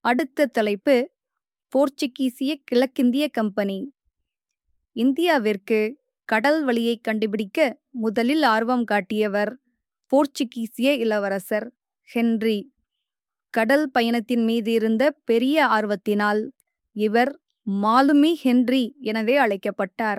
அடுத்த தலைப்பு போர்ச்சுகீசிய கிழக்கிந்திய கம்பெனி இந்தியாவிற்கு கடல் வழியை கண்டுபிடிக்க முதலில் ஆர்வம் காட்டியவர் போர்ச்சுகீசிய இளவரசர் ஹென்றி கடல் பயணத்தின் மீது இருந்த பெரிய ஆர்வத்தினால் இவர் மாலுமி ஹென்றி எனவே அழைக்கப்பட்டார்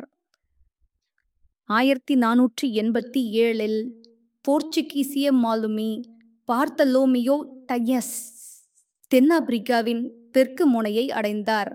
ஆயிரத்தி நானூற்றி எண்பத்தி ஏழில் போர்ச்சுகீசிய மாலுமி பார்த்தலோமியோ டையஸ் தென்னாப்பிரிக்காவின் தெற்கு முனையை அடைந்தார்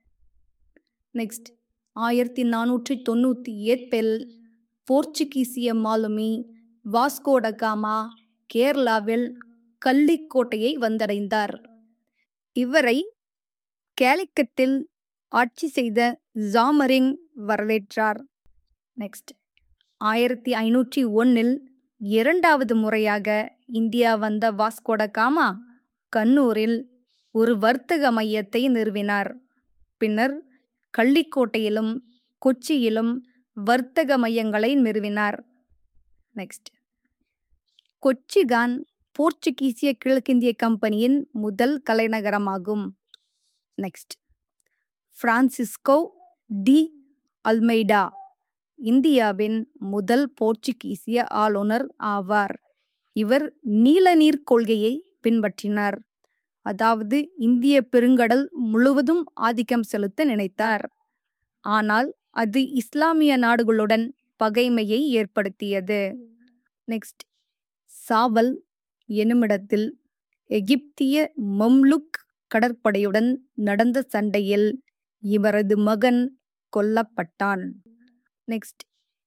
நெக்ஸ்ட் ஆயிரத்தி நானூற்றி தொண்ணூற்றி எட்டில் போர்ச்சுகீசிய மாலுமி வாஸ்கோட காமா கேரளாவில் கள்ளிக்கோட்டையை வந்தடைந்தார் இவரை கேலிக்கட்டில் ஆட்சி செய்த ஜாமரிங் வரவேற்றார் நெக்ஸ்ட் ஆயிரத்தி ஐநூற்றி ஒன்னில் இரண்டாவது முறையாக இந்தியா வந்த வாஸ்கோட காமா கண்ணூரில் ஒரு வர்த்தக மையத்தை நிறுவினார் பின்னர் கள்ளிக்கோட்டையிலும் கொச்சியிலும் வர்த்தக மையங்களை நிறுவினார் நெக்ஸ்ட் கொச்சிதான் போர்ச்சுகீசிய கிழக்கிந்திய கம்பெனியின் முதல் தலைநகரமாகும் நெக்ஸ்ட் பிரான்சிஸ்கோ டி அல்மெய்டா இந்தியாவின் முதல் போர்ச்சுகீசிய ஆளுநர் ஆவார் இவர் நீலநீர் கொள்கையை பின்பற்றினார் அதாவது இந்திய பெருங்கடல் முழுவதும் ஆதிக்கம் செலுத்த நினைத்தார் ஆனால் அது இஸ்லாமிய நாடுகளுடன் பகைமையை ஏற்படுத்தியது நெக்ஸ்ட் சாவல் எனுமிடத்தில் எகிப்திய மம்லுக் கடற்படையுடன் நடந்த சண்டையில் இவரது மகன் கொல்லப்பட்டான் நெக்ஸ்ட்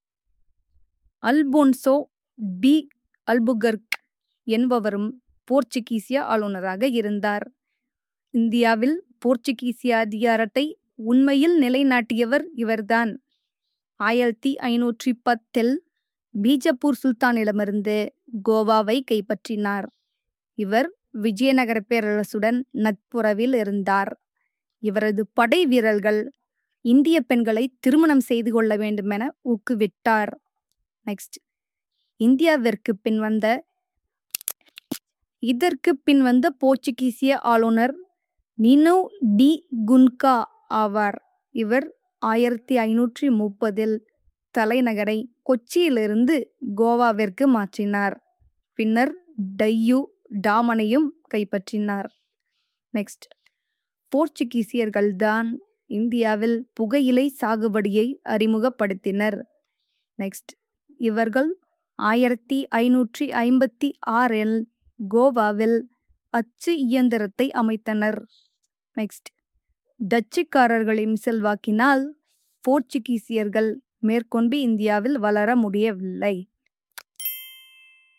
அல்போன்சோ பி அல்புகர்க் என்பவரும் போர்ச்சுகீசிய ஆளுநராக இருந்தார் இந்தியாவில் போர்ச்சுகீசிய அதிகாரத்தை உண்மையில் நிலைநாட்டியவர் இவர்தான் ஆயிரத்தி ஐநூற்றி பத்தில் பீஜப்பூர் சுல்தானிடமிருந்து கோவாவை கைப்பற்றினார் இவர் விஜயநகர பேரரசுடன் நட்புறவில் இருந்தார் இவரது படை வீரர்கள் இந்திய பெண்களை திருமணம் செய்து கொள்ள வேண்டுமென ஊக்குவிட்டார் நெக்ஸ்ட் இந்தியாவிற்கு பின் வந்த இதற்கு பின் வந்த போர்ச்சுகீசிய ஆளுநர் நினோ டி குன்கா ஆவார் இவர் ஆயிரத்தி ஐநூற்றி முப்பதில் தலைநகரை கொச்சியிலிருந்து கோவாவிற்கு மாற்றினார் பின்னர் டையூ டாமனையும் கைப்பற்றினார் நெக்ஸ்ட் போர்ச்சுகீசியர்கள்தான் இந்தியாவில் புகையிலை சாகுபடியை அறிமுகப்படுத்தினர் நெக்ஸ்ட் இவர்கள் ஆயிரத்தி ஐநூற்றி ஐம்பத்தி ஆறில் கோவாவில் அச்சு இயந்திரத்தை அமைத்தனர் நெக்ஸ்ட் டச்சுக்காரர்களின் செல்வாக்கினால் போர்ச்சுகீசியர்கள் மேற்கொண்டு இந்தியாவில் வளர முடியவில்லை